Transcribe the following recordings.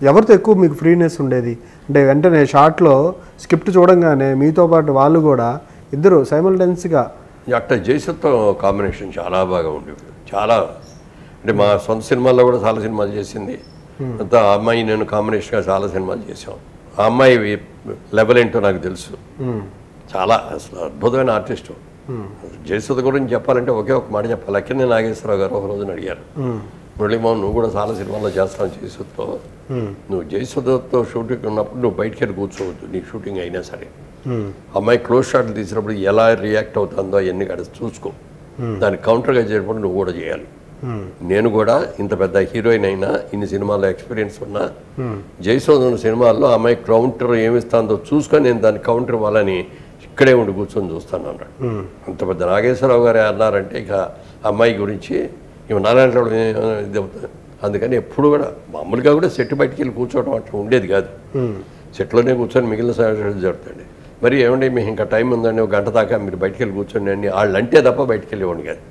ఎవరితో ఎక్కువ మీకు ఫ్రీనెస్ ఉండేది అంటే వెంటనే షార్ట్లో స్క్రిప్ట్ చూడంగానే మీతో పాటు వాళ్ళు కూడా ఇద్దరు సైమల్టెన్స్గా అట్ట జయసుతో కాంబినేషన్ చాలా బాగా ఉండేది చాలా అంటే మా సొంత సినిమాల్లో కూడా చాలా సినిమాలు చేసింది అంతా ఆ అమ్మాయి నేను కాంబినేషన్గా చాలా సినిమాలు చేసాం ఆ అమ్మాయి లెవెల్ ఏంటో నాకు తెలుసు చాలా అసలు అద్భుతమైన ఆర్టిస్టు జయసుధ గురించి చెప్పాలంటే ఒకే ఒక మాట చెప్పాలి అక్కినే నాగేశ్వరరావు గారు ఒక రోజున అడిగారు మురళీమోహన్ నువ్వు కూడా చాలా సినిమాల్లో చేస్తావు జయసుధతో నువ్వు జయసుధతో షూటింగ్ ఉన్నప్పుడు నువ్వు బయటికి వెళ్ళి కూర్చోవద్దు నీ షూటింగ్ అయినా సరే అమ్మాయి క్లోజ్ షాట్లు తీసినప్పుడు ఎలా రియాక్ట్ అవుతుందో అవన్నీ కూడా చూసుకో దానికి కౌంటర్గా చేయడం నువ్వు కూడా చేయాలి నేను కూడా ఇంత పెద్ద హీరోయిన్ అయినా ఇన్ని సినిమాల్లో ఎక్స్పీరియన్స్ ఉన్నా జయసోదన సినిమాల్లో అమ్మాయి కౌంటర్ ఏమిస్తుందో చూసుకొని నేను దానికి కౌంటర్ ఇవ్వాలని ఇక్కడే ఉండి కూర్చొని చూస్తాను అన్నాడు అంత పెద్ద నాగేశ్వరరావు గారు అన్నారంటే ఇక అమ్మాయి గురించి ఇవి నారాయణ ఇది అవుతుంది అందుకని ఎప్పుడు కూడా మామూలుగా కూడా సెట్ బయటికి వెళ్ళి కూర్చోవడం అట్లా ఉండేది కాదు సెట్లోనే కూర్చొని మిగిలిన సంగతులు జరుగుతుంది మరి ఏమండి మీకు ఇంకా టైం ఉందండి ఒక గంట దాకా మీరు బయటికి వెళ్ళి కూర్చోండి అండి వాళ్ళు అంటే తప్ప బయటికి వెళ్ళేవాడిని కాదు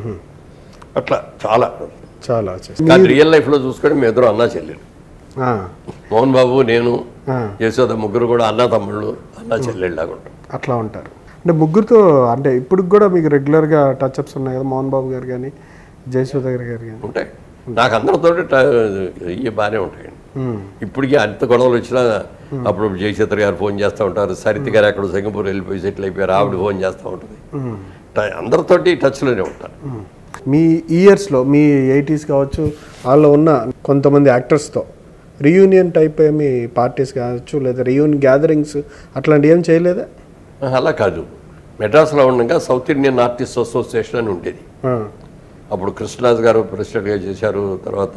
అట్లా చాలా చాలా వచ్చేసి కానీ రియల్ లైఫ్లో చూసుకుంటే మీ ఇద్దరు అన్నా చెల్లెలు ఆ, మోహన్ బాబు నేను ఆ, యశోద ముగ్గురు కూడా అన్న తమ్ముళ్ళు అన్న చెల్లెళ్ళు లాగా ఉంటాం అట్లా ఉంటారు అంటే ముగ్గురితో అంటే ఇప్పుడు కూడా మీకు రెగ్యులర్గా టచ్అప్స్ ఉన్నాయి కదా మోహన్ బాబు గారు కానీ జయసూద గారు గారు కానీ ఉంటాయి నాకు అందరితో ఇవి బాగానే ఉంటాయండి ఇప్పటికీ అంత గొడవలు వచ్చినా అప్పుడు జయచిత్ర గారు ఫోన్ చేస్తూ ఉంటారు సరిత గారు అక్కడ సింగపూర్ వెళ్ళిపోయి సెటిల్ అయిపోయారు ఆవిడ ఫోన్ చేస్తూ ఉంటుంది ట- అందరితోటి టచ్లోనే ఉంటారు మీ ఇయర్స్లో మీ ఎయిటీస్ కావచ్చు వాళ్ళలో ఉన్న కొంతమంది యాక్టర్స్తో రీయూనియన్ టైప్ ఏమి పార్టీస్ కావచ్చు లేదా రీయూనియన్ గ్యాదరింగ్స్ అట్లాంటివి ఏం చేయలేదా అలా కాదు మెడ్రాస్లో ఉండగా సౌత్ ఇండియన్ ఆర్టిస్ట్ అసోసియేషన్ అని ఉండేది ఆ, అప్పుడు కృష్ణరాజ్ గారు ప్రెసిడెంట్గా చేశారు తర్వాత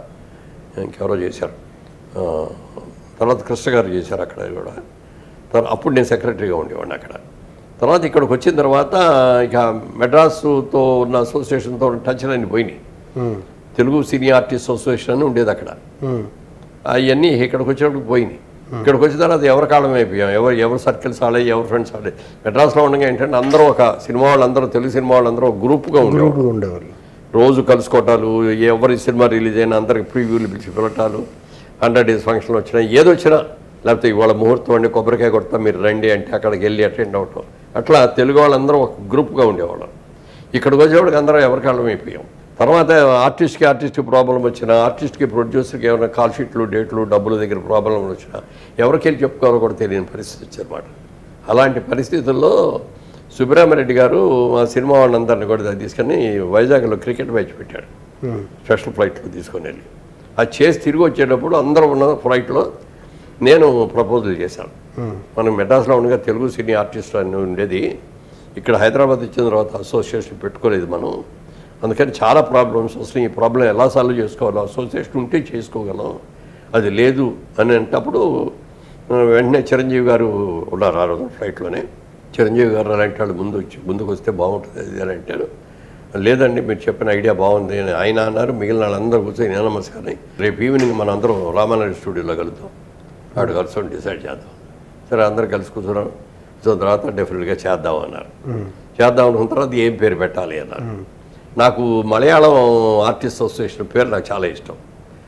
ఇంకెవరో చేశారు ఆ, తర్వాత కృష్ణ గారు చేశారు అక్కడ కూడా తర్వాత అప్పుడు నేను సెక్రటరీగా ఉండేవాడిని అక్కడ తర్వాత ఇక్కడికి వచ్చిన తర్వాత ఇక మెడ్రాసుతో ఉన్న అసోసియేషన్తో టచ్ అన్ని పోయినాయి ఉమ్, తెలుగు సినీ ఆర్టిస్ట్ అసోసియేషన్ అని ఉండేది అక్కడ ఉమ్, అవన్నీ ఇక్కడికి వచ్చినప్పుడు పోయినాయి ఇక్కడికి వచ్చిన తర్వాత ఎవరి కాలం అయిపోయాం ఎవరు ఎవరు సర్కిల్స్ ఆడే ఎవరు ఫ్రెండ్స్ ఆడే మెడ్రాస్లో ఉండగా ఏంటంటే అందరూ ఒక సినిమా వాళ్ళందరూ తెలుగు సినిమా వాళ్ళందరూ ఒక గ్రూప్గా ఉండేవారు గ్రూప్గా ఉండేవాళ్ళు రోజు కలుసుకోవటాలు ఎవరి సినిమా రిలీజ్ అయినా అందరికి ప్రీవ్యూలు పిలిచి పిలవటాలు హండ్రెడ్ డేస్ ఫంక్షన్ వచ్చినా ఏది వచ్చినా లేకపోతే ఇవాళ ముహూర్తం అండి కొబ్బరికాయ కొడతా మీరు రండి అంటే అక్కడికి వెళ్ళి అటెండ్ అవటం అట్లా తెలుగు వాళ్ళందరూ ఒక గ్రూప్గా ఉండేవాళ్ళం ఇక్కడికి వచ్చేవాడికి అందరం ఎవరికాలం అయిపోయాం తర్వాత ఆర్టిస్ట్కి ఆర్టిస్ట్కి ప్రాబ్లం వచ్చినా ఆర్టిస్ట్కి ప్రొడ్యూసర్కి ఏమైనా కాల్ షీట్లు డేట్లు డబ్బుల దగ్గర ప్రాబ్లంలు వచ్చినా ఎవరికి వెళ్ళి చెప్పుకోవాలో కూడా తెలియని పరిస్థితి వచ్చారన్నమాట అలాంటి పరిస్థితుల్లో సుబ్బరామరెడ్డి గారు మా సినిమా వాళ్ళందరినీ కూడా తీసుకొని వైజాగ్లో క్రికెట్ మ్యాచ్ పెట్టాడు ఉమ్, స్పెషల్ ఫ్లైట్లో తీసుకొని వెళ్ళి అది చేసి తిరిగి వచ్చేటప్పుడు అందరూ ఉన్న ఫ్లైట్లో నేను ప్రపోజల్ చేశాను మనం మెడ్రాస్లో ఉండగా తెలుగు సినీ ఆర్టిస్ట్ అని ఉండేది ఇక్కడ హైదరాబాద్ వచ్చిన తర్వాత అసోసియేషన్ పెట్టుకోలేదు మనం అందుకని చాలా ప్రాబ్లమ్స్ వస్తున్నాయి ఈ ప్రాబ్లం ఎలా సాల్వ్ చేసుకోవాలో అసోసియేషన్ ఉంటే చేసుకోగలం అది లేదు అని అంటప్పుడు ఆ, వెంటనే చిరంజీవి గారు ఉన్నారు ఆ రోజు ఫ్లైట్లోనే చిరంజీవి గారు అలాంటి వాళ్ళు ముందు వచ్చి ముందుకు వస్తే బాగుంటుంది అది అని అంటారు లేదండి మీరు చెప్పిన ఐడియా బాగుంది అని ఆయన అన్నారు మిగిలిన వాళ్ళందరూ కూర్చొని నేను నమస్కారం రేపు ఈవినింగ్ మనం అందరం రామానాయుడు స్టూడియోలో కలుద్దాం ఆడు కలుసుకొని డిసైడ్ చేద్దాం సరే అందరు కలిసి కూర్చున్నాం సో తర్వాత డెఫినెట్గా చేద్దాం అన్నారు చేద్దాం అనుకున్న తర్వాత ఏం పేరు పెట్టాలి అన్నారు నాకు మలయాళం ఆర్టిస్ట్ అసోసియేషన్ పేరు నాకు చాలా ఇష్టం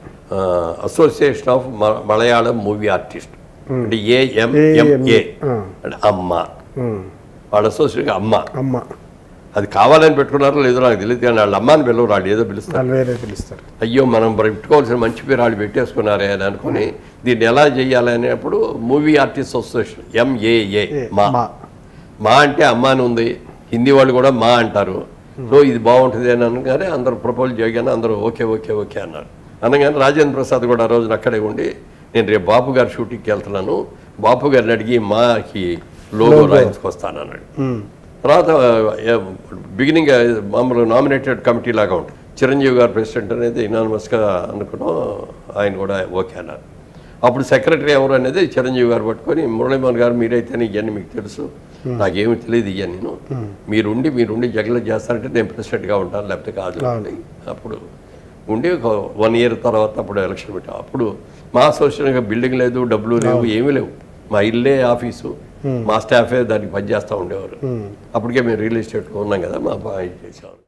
association of Malayalam movie artist అంటే ఏఎంఎంఏ అంటే అమ్మ ఉమ్, వాళ్ళ అసోసియేషన్ అమ్మ అమ్మ అది కావాలని పెట్టుకున్నారో లేదో నాకు తెలియదు కానీ వాళ్ళ అమ్మని పిల్లలు వాళ్ళు ఏదో పిలుస్తారు వాళ్ళు వేరే పిలుస్తారు అయ్యో మనం పెట్టుకోవాల్సిన మంచి పేరు వాళ్ళు పెట్టేసుకున్నారే అని అనుకుని దీన్ని ఎలా చేయాలి అనేప్పుడు మూవీ ఆర్టిస్ట్ అసోసియేషన్ ఎంఏఏ మా మా మా అంటే అమ్మ అని ఉంది హిందీ వాళ్ళు కూడా మా అంటారు సో ఇది బాగుంటుంది అని అనగానే అందరూ ప్రపోజ్ చేయగానే అందరూ ఓకే ఓకే ఓకే అన్నారు అనగానే రాజేంద్ర ప్రసాద్ కూడా ఆ రోజున అక్కడే ఉండి నేను రేపు బాపు గారి షూటింగ్కి వెళ్తున్నాను బాపు గారిని అడిగి మాకి లోగో రాయించుకొస్తాను అన్నాడు ఉమ్, తర్వాత బిగినింగ్ మామూలు నామినేటెడ్ కమిటీ లాగా ఉంటుంది చిరంజీవి గారు ప్రెసిడెంట్ అనేది ఇనానమస్గా అనుకున్నాం ఆయన కూడా ఓకే అన్నారు అప్పుడు సెక్రటరీ ఎవరు అనేది చిరంజీవి గారు పట్టుకొని మురళీమోహన్ గారు మీరైతేనే ఇవన్నీ మీకు తెలుసు నాకేమి తెలియదు ఇవన్నీ నేను మీరుండి మీరుండి జగన్ చేస్తారంటే నేను ప్రెసిడెంట్గా ఉంటాను లేకపోతే కాదు అండి అప్పుడు ఉండి ఒక వన్ ఇయర్ తర్వాత అప్పుడు ఎలక్షన్ పెట్టాం అప్పుడు మా అసోసియేషన్ బిల్డింగ్ లేదు డబ్బులు లేవు ఏమీ లేవు మా ఇల్లే ఆఫీసు మా స్టాఫే దానికి పనిచేస్తూ ఉండేవారు అప్పటికే మేము రియల్ ఎస్టేట్లో ఉన్నాం కదా మా బాగా చేసేవారు